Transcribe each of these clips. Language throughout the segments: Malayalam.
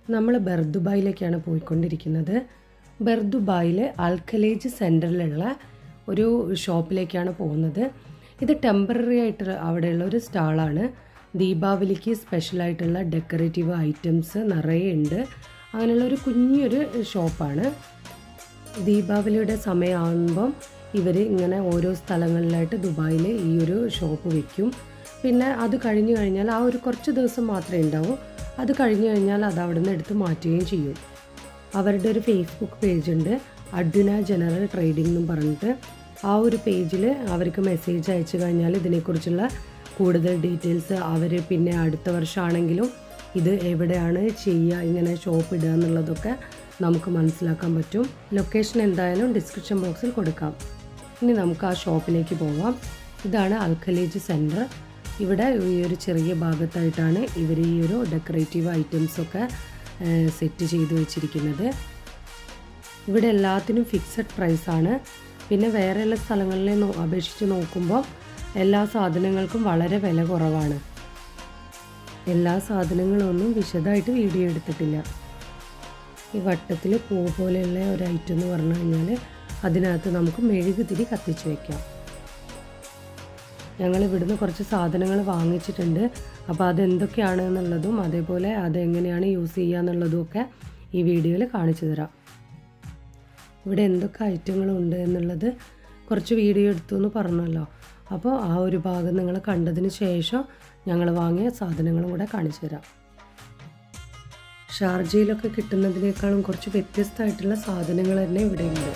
നമ്മൾ ബർദുബായിലേക്കാണ് പോയിക്കൊണ്ടിരിക്കുന്നത് ബർദുബായിൽ അൽഖലേജ് സെൻറ്ററിലുള്ള ഒരു ഷോപ്പിലേക്കാണ് പോകുന്നത് ഇത് ടെമ്പററി ആയിട്ട് അവിടെയുള്ള ഒരു സ്റ്റാളാണ് ദീപാവലിക്ക് സ്പെഷ്യലായിട്ടുള്ള ഡെക്കറേറ്റീവ് ഐറ്റംസ് നിറയെ ഉണ്ട് അങ്ങനെയുള്ള ഒരു കുഞ്ഞൊരു ഷോപ്പാണ് ദീപാവലിയുടെ സമയമാകുമ്പം ഇവർ ഇങ്ങനെ ഓരോ സ്ഥലങ്ങളിലായിട്ട് ദുബായിൽ ഈ ഒരു ഷോപ്പ് വയ്ക്കും പിന്നെ അത് കഴിഞ്ഞ് കഴിഞ്ഞാൽ ആ ഒരു കുറച്ച് ദിവസം മാത്രമേ ഉണ്ടാവൂ അത് കഴിഞ്ഞ് കഴിഞ്ഞാൽ അത് അവിടെ നിന്ന് എടുത്ത് മാറ്റുകയും ചെയ്യും അവരുടെ ഒരു ഫേസ്ബുക്ക് പേജ് ഉണ്ട് അഡ്വിന ജനറൽ ട്രേഡിംഗ് എന്നും പറഞ്ഞിട്ട് ആ ഒരു പേജിൽ അവർക്ക് മെസ്സേജ് അയച്ചു കഴിഞ്ഞാൽ ഇതിനെക്കുറിച്ചുള്ള കൂടുതൽ ഡീറ്റെയിൽസ് അവർ പിന്നെ അടുത്ത വർഷമാണെങ്കിലും ഇത് എവിടെയാണ് ചെയ്യുക ഇങ്ങനെ ഷോപ്പ് ഇടുക എന്നുള്ളതൊക്കെ നമുക്ക് മനസ്സിലാക്കാൻ പറ്റും ലൊക്കേഷൻ എന്തായാലും ഡിസ്ക്രിപ്ഷൻ ബോക്സിൽ കൊടുക്കാം ഇനി നമുക്ക് ആ ഷോപ്പിലേക്ക് പോവാം ഇതാണ് അൽഖലേജ് സെൻറ്റർ ഇവിടെ ഈ ഒരു ചെറിയ ഭാഗത്തായിട്ടാണ് ഇവർ ഈ ഒരു ഡെക്കറേറ്റീവ് ഐറ്റംസൊക്കെ സെറ്റ് ചെയ്ത് വെച്ചിരിക്കുന്നത് ഇവിടെ എല്ലാത്തിനും ഫിക്സഡ് പ്രൈസാണ് പിന്നെ വേറെയുള്ള സ്ഥലങ്ങളിലെ നോ- അപേക്ഷിച്ച് നോക്കുമ്പോൾ എല്ലാ സാധനങ്ങൾക്കും വളരെ വില കുറവാണ് എല്ലാ സാധനങ്ങളൊന്നും വിശദമായിട്ട് വീഡിയോ എടുത്തിട്ടില്ല ഈ വട്ടത്തിൽ പൂ പോലെയുള്ള ഒരു ഐറ്റം എന്ന് പറഞ്ഞു കഴിഞ്ഞാൽ അതിനകത്ത് നമുക്ക് മെഴുകുതിരി കത്തിച്ച് വയ്ക്കാം ഞങ്ങൾ ഇവിടുന്ന് കുറച്ച് സാധനങ്ങൾ വാങ്ങിച്ചിട്ടുണ്ട് അപ്പോൾ അതെന്തൊക്കെയാണ് എന്നുള്ളതും അതേപോലെ അതെങ്ങനെയാണ് യൂസ് ചെയ്യുക എന്നുള്ളതും ഒക്കെ ഈ വീഡിയോയിൽ കാണിച്ചു തരാം ഇവിടെ എന്തൊക്കെ ഐറ്റങ്ങളുണ്ട് എന്നുള്ളത് കുറച്ച് വീഡിയോ എടുത്തു എന്ന് പറഞ്ഞല്ലോ അപ്പോൾ ആ ഒരു ഭാഗം നിങ്ങൾ കണ്ടതിന് ശേഷം ഞങ്ങൾ വാങ്ങിയ സാധനങ്ങളും കൂടെ കാണിച്ചു തരാം ഷാർജയിലൊക്കെ കിട്ടുന്നതിനേക്കാളും കുറച്ച് വ്യത്യസ്തമായിട്ടുള്ള സാധനങ്ങൾ തന്നെ ഇവിടെ ഉണ്ട്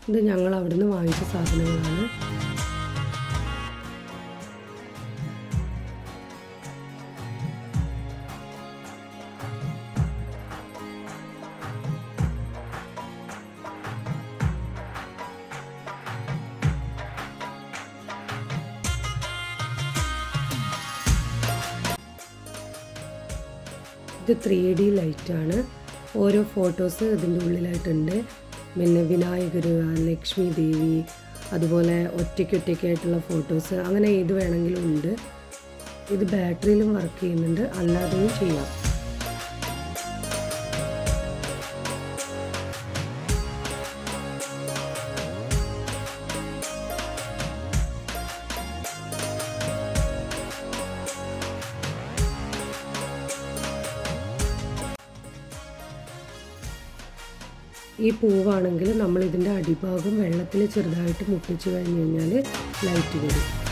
ഇത് ഞങ്ങൾ അവിടുന്ന് വാങ്ങിച്ച സാധനങ്ങളാണ് ഇത് ത്രീ ഡി ലൈറ്റാണ് ഓരോ ഫോട്ടോസ് ഇതിൻ്റെ ഉള്ളിലായിട്ടുണ്ട് പിന്നെ വിനായകർ ലക്ഷ്മി ദേവി അതുപോലെ ഒറ്റയ്ക്കൊറ്റയ്ക്കായിട്ടുള്ള ഫോട്ടോസ് അങ്ങനെ ഏത് വേണമെങ്കിലും ഉണ്ട് ഇത് ബാറ്ററിയിലും വർക്ക് ചെയ്യുന്നുണ്ട് അല്ലാതെയും ചെയ്യാം ഈ പൂവാണെങ്കിൽ നമ്മൾ ഇതിൻ്റെ അടിഭാഗം വെള്ളത്തിൽ ചെറുതായിട്ട് മുട്ടിച്ച് കഴിഞ്ഞ് കഴിഞ്ഞാൽ ലൈറ്റ് വരും